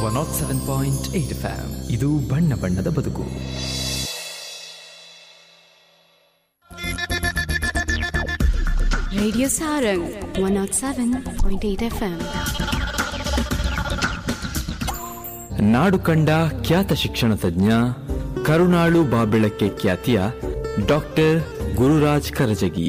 One nought seven point eight FM ಇದು ಬಣ್ಣ ಬಣ್ಣದ ಬದುಕು Radio Sarang 107.8 FM. ನಾಡು ಕಂಡ ಖ್ಯಾತ ಶಿಕ್ಷಣ ತಜ್ಞ ಕರುಣಾಳು ಬಾಬೆಳಕ್ಕೆ ಖ್ಯಾತಿಯ ಡಾಕ್ಟರ್ ಗುರುರಾಜ್ ಕರಜಗಿ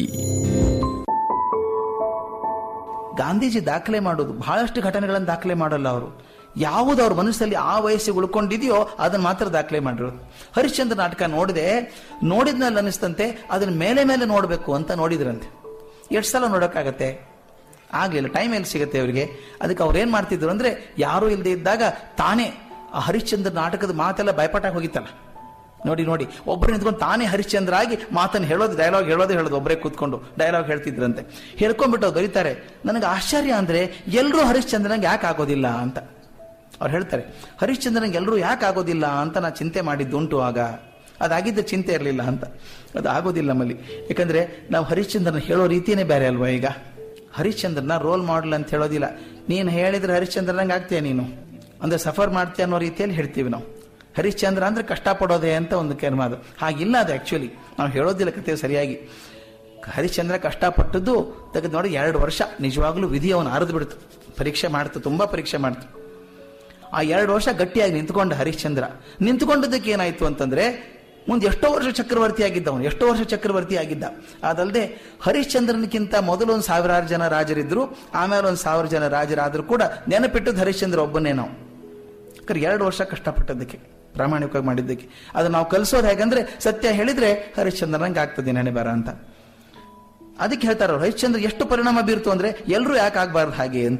ಗಾಂಧೀಜಿ ದಾಖಲೆ ಮಾಡೋದು ಬಹಳಷ್ಟು ಘಟನೆಗಳನ್ನು ದಾಖಲೆ ಮಾಡಲ್ಲ ಅವರು ಯಾವುದು ಅವ್ರ ಮನಸ್ಸಲ್ಲಿ ಆ ವಯಸ್ಸಿಗೆ ಉಳ್ಕೊಂಡಿದೆಯೋ ಅದನ್ನ ಮಾತ್ರ ದಾಖಲೆ ಮಾಡಿರೋದು ಹರಿಶ್ಚಂದ್ರ ನಾಟಕ ನೋಡಿದೆ ನೋಡಿದ್ನಲ್ಲಿ ಅನಿಸ್ತಂತೆ ಅದನ್ನ ಮೇಲೆ ಮೇಲೆ ನೋಡಬೇಕು ಅಂತ ನೋಡಿದ್ರಂತೆ ಎಷ್ಟು ಸಲ ನೋಡೋಕ್ಕಾಗತ್ತೆ ಆಗ್ಲಿಲ್ಲ ಟೈಮ್ ಎಲ್ಲಿ ಸಿಗುತ್ತೆ ಅವರಿಗೆ ಅದಕ್ಕೆ ಅವ್ರು ಏನ್ ಮಾಡ್ತಿದ್ರು ಅಂದ್ರೆ ಯಾರೂ ಇಲ್ಲದೆ ಇದ್ದಾಗ ತಾನೇ ಆ ಹರಿಶ್ಚಂದ್ರ ನಾಟಕದ ಮಾತೆಲ್ಲ ಭಯಪಟ್ಟಾಗಿ ಹೋಗಿತ್ತಲ್ಲ ನೋಡಿ ನೋಡಿ ಒಬ್ಬರು ನಿಂತ್ಕೊಂಡು ತಾನೇ ಹರಿಶ್ಚಂದ್ರ ಆಗಿ ಮಾತನ್ನು ಹೇಳೋದು ಡೈಲಾಗ್ ಹೇಳೋದು ಹೇಳೋದು ಒಬ್ಬರೇ ಕೂತ್ಕೊಂಡು ಡೈಲಾಗ್ ಹೇಳ್ತಿದ್ರಂತೆ ಹೇಳ್ಕೊಂಡ್ಬಿಟ್ಟು ಅವ್ರು ಬರೀತಾರೆ ನನಗೆ ಆಶ್ಚರ್ಯ ಅಂದ್ರೆ ಎಲ್ಲರೂ ಹರಿಶ್ಚಂದ್ರನಿಗೆ ಯಾಕೆ ಆಗೋದಿಲ್ಲ ಅಂತ ಅವ್ರು ಹೇಳ್ತಾರೆ ಹರಿಶ್ಚಂದ್ರನಿಗೆ ಎಲ್ಲರೂ ಯಾಕೆ ಆಗೋದಿಲ್ಲ ಅಂತ ನಾ ಚಿಂತೆ ಮಾಡಿದ್ದುಂಟು ಆಗ ಅದಾಗಿದ್ದ ಚಿಂತೆ ಇರಲಿಲ್ಲ ಅಂತ ಅದು ಆಗೋದಿಲ್ಲ ನಮ್ಮಲ್ಲಿ ಯಾಕಂದ್ರೆ ನಾವು ಹರಿಶ್ಚಂದ್ರನ ಹೇಳೋ ರೀತಿಯೇ ಬೇರೆ ಅಲ್ವಾ ಈಗ ಹರಿಶ್ಚಂದ್ರನ ರೋಲ್ ಮಾಡಲ್ ಅಂತ ಹೇಳೋದಿಲ್ಲ ನೀನು ಹೇಳಿದ್ರೆ ಹರಿಶ್ಚಂದ್ರನಂಗೆ ಆಗ್ತೀಯ ನೀನು ಅಂದ್ರೆ ಸಫರ್ ಮಾಡ್ತೀಯ ಅನ್ನೋ ರೀತಿಯಲ್ಲಿ ಹೇಳ್ತೀವಿ ನಾವು ಹರಿಶ್ಚಂದ್ರ ಅಂದ್ರೆ ಕಷ್ಟಪಡೋದೇ ಅಂತ ಒಂದು ಕರ್ಮ ಅದು ಹಾಗಿಲ್ಲ ಅದು ಆಕ್ಚುಲಿ ನಾವು ಹೇಳೋದಿಲ್ಲ ಕತೆ ಸರಿಯಾಗಿ ಹರಿಶ್ಚಂದ್ರ ಕಷ್ಟಪಟ್ಟದ್ದು ತೆಗೆದು ನೋಡಿ ಎರಡು ವರ್ಷ ನಿಜವಾಗ್ಲೂ ವಿಧಿ ಅವನು ಅರಿದು ಬಿಡ್ತು ಪರೀಕ್ಷೆ ಮಾಡ್ತು ತುಂಬಾ ಪರೀಕ್ಷೆ ಮಾಡ್ತು ಆ ಎರಡು ವರ್ಷ ಗಟ್ಟಿಯಾಗಿ ನಿಂತ್ಕೊಂಡ ಹರಿಶ್ಚಂದ್ರ ನಿಂತ್ಕೊಂಡದಕ್ಕೆ ಏನಾಯ್ತು ಅಂತಂದ್ರೆ ಮುಂದೆ ಎಷ್ಟೋ ವರ್ಷ ಚಕ್ರವರ್ತಿ ಆಗಿದ್ದ ಅವನು ಎಷ್ಟೋ ವರ್ಷ ಚಕ್ರವರ್ತಿ ಆಗಿದ್ದ ಅದಲ್ಲದೆ ಹರಿಶ್ಚಂದ್ರನಕ್ಕಿಂತ ಮೊದಲು ಒಂದು ಸಾವಿರಾರು ಜನ ರಾಜರಿದ್ರು ಆಮೇಲೆ ಒಂದು ಸಾವಿರ ಜನ ರಾಜರಾದ್ರೂ ಕೂಡ ನೆನಪಿಟ್ಟದ್ದು ಹರಿಶ್ಚಂದ್ರ ಒಬ್ಬನೇ ನಾವು ಯಾಕಂದ್ರೆ ಎರಡು ವರ್ಷ ಕಷ್ಟಪಟ್ಟದ್ದಕ್ಕೆ ಪ್ರಾಮಾಣಿಕವಾಗಿ ಮಾಡಿದ್ದಕ್ಕೆ ಅದು ನಾವು ಕಲಿಸೋದು ಹೇಗಂದ್ರೆ ಸತ್ಯ ಹೇಳಿದ್ರೆ ಹರಿಶ್ಚಂದ್ರನಂಗೆ ಆಗ್ತದೆ ನೆನೆ ಬರ ಅಂತ ಅದಕ್ಕೆ ಹೇಳ್ತಾರೆ ಅವ್ರು, ಹರಿಶ್ಚಂದ್ರ ಎಷ್ಟು ಪರಿಣಾಮ ಬೀರ್ತು ಅಂದ್ರೆ ಎಲ್ಲರೂ ಯಾಕೆ ಆಗ್ಬಾರ್ದು ಹಾಗೆ ಅಂತ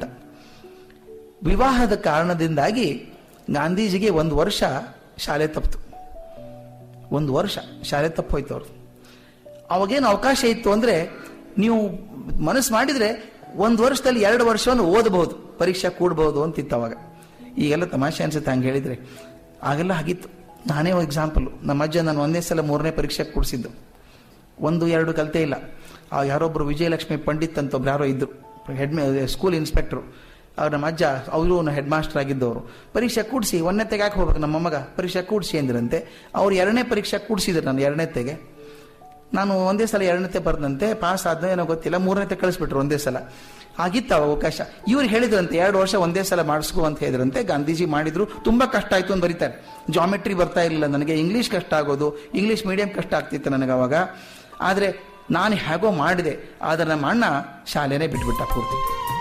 ವಿವಾಹದ ಕಾರಣದಿಂದಾಗಿ ಗಾಂಧೀಜಿಗೆ ಒಂದು ವರ್ಷ ಶಾಲೆ ತಪ್ಪಿತು ಒಂದು ವರ್ಷ ಶಾಲೆ ತಪ್ಪೋಯ್ತು ಅವ್ರು ಅವಾಗೇನು ಅವಕಾಶ ಇತ್ತು ಅಂದ್ರೆ ನೀವು ಮನಸ್ಸು ಮಾಡಿದ್ರೆ ಒಂದು ವರ್ಷದಲ್ಲಿ ಎರಡು ವರ್ಷವನ್ನು ಓದಬಹುದು ಪರೀಕ್ಷೆ ಕೂಡಬಹುದು ಅಂತಿತ್ತು ಅವಾಗ ಈಗೆಲ್ಲ ತಮಾಷೆ ಅನ್ಸುತ್ತೆ ಹಂಗೆ ಹೇಳಿದ್ರೆ ಆಗೆಲ್ಲ ಆಗಿತ್ತು ನಾನೇ ಎಕ್ಸಾಂಪಲ್ ನಮ್ಮ ಅಜ್ಜ ನಾನು ಒಂದೇ ಸಲ ಮೂರನೇ ಪರೀಕ್ಷೆ ಕೂಡಿಸಿದ್ದು ಒಂದು ಎರಡು ಕಲಿತೇ ಇಲ್ಲ ಆ ಯಾರೊಬ್ರು ವಿಜಯಲಕ್ಷ್ಮಿ ಪಂಡಿತ್ ಅಂತ ಒಬ್ರು ಯಾರೋ ಇದ್ರು ಹೆಡ್ ಸ್ಕೂಲ್ ಇನ್ಸ್ಪೆಕ್ಟರ್ ಅವ್ರ ನಮ್ಮ ಅಜ್ಜ ಅವರು ಹೆಡ್ ಮಾಸ್ಟರ್ ಆಗಿದ್ದವರು ಪರೀಕ್ಷೆ ಕೂಡಿಸಿ ಒಂದನೇತೆಗೆ ಯಾಕೆ ಹೋಗ್ಬೇಕು ನಮ್ಮ ಮೊಮ್ಮಗ ಪರೀಕ್ಷೆ ಕೂಡಿಸಿ ಅಂದ್ರಂತೆ ಅವ್ರು ಎರಡನೇ ಪರೀಕ್ಷೆ ಕೂಡಿಸಿದ್ರು ನಾನು ಎರಡನೇತೆಗೆ ನಾನು ಒಂದೇ ಸಲ ಎರಡನೇತೆ ಬರ್ದಂತೆ ಪಾಸ್ ಆದ್ನೋ ಏನೋ ಗೊತ್ತಿಲ್ಲ ಮೂರನೇತೆ ಕಳಿಸ್ಬಿಟ್ರು ಒಂದೇ ಸಲ ಆಗಿತ್ತು ಆ ಅವಕಾಶ ಇವ್ರು ಹೇಳಿದ್ರಂತೆ ಎರಡು ವರ್ಷ ಒಂದೇ ಸಲ ಮಾಡಿಸ್ಕೊ ಅಂತ ಹೇಳಿದ್ರಂತೆ ಗಾಂಧೀಜಿ ಮಾಡಿದ್ರು ತುಂಬಾ ಕಷ್ಟ ಆಯ್ತು ಅಂತ ಬರೀತಾರೆ ಜಾಮೆಟ್ರಿ ಬರ್ತಾ ಇರಲಿಲ್ಲ ನನಗೆ ಇಂಗ್ಲಿಷ್ ಕಷ್ಟ ಆಗೋದು ಇಂಗ್ಲಿಷ್ ಮೀಡಿಯಂ ಕಷ್ಟ ಆಗ್ತಿತ್ತು ನನಗೆ ಅವಾಗ ಆದ್ರೆ ನಾನು ಹೇಗೋ ಮಾಡಿದೆ ಆದ್ರೆ ನಮ್ಮ ಅಣ್ಣ ಶಾಲೆನೇ ಬಿಟ್ಬಿಟ್ಟ ಪೂರ್ತಿ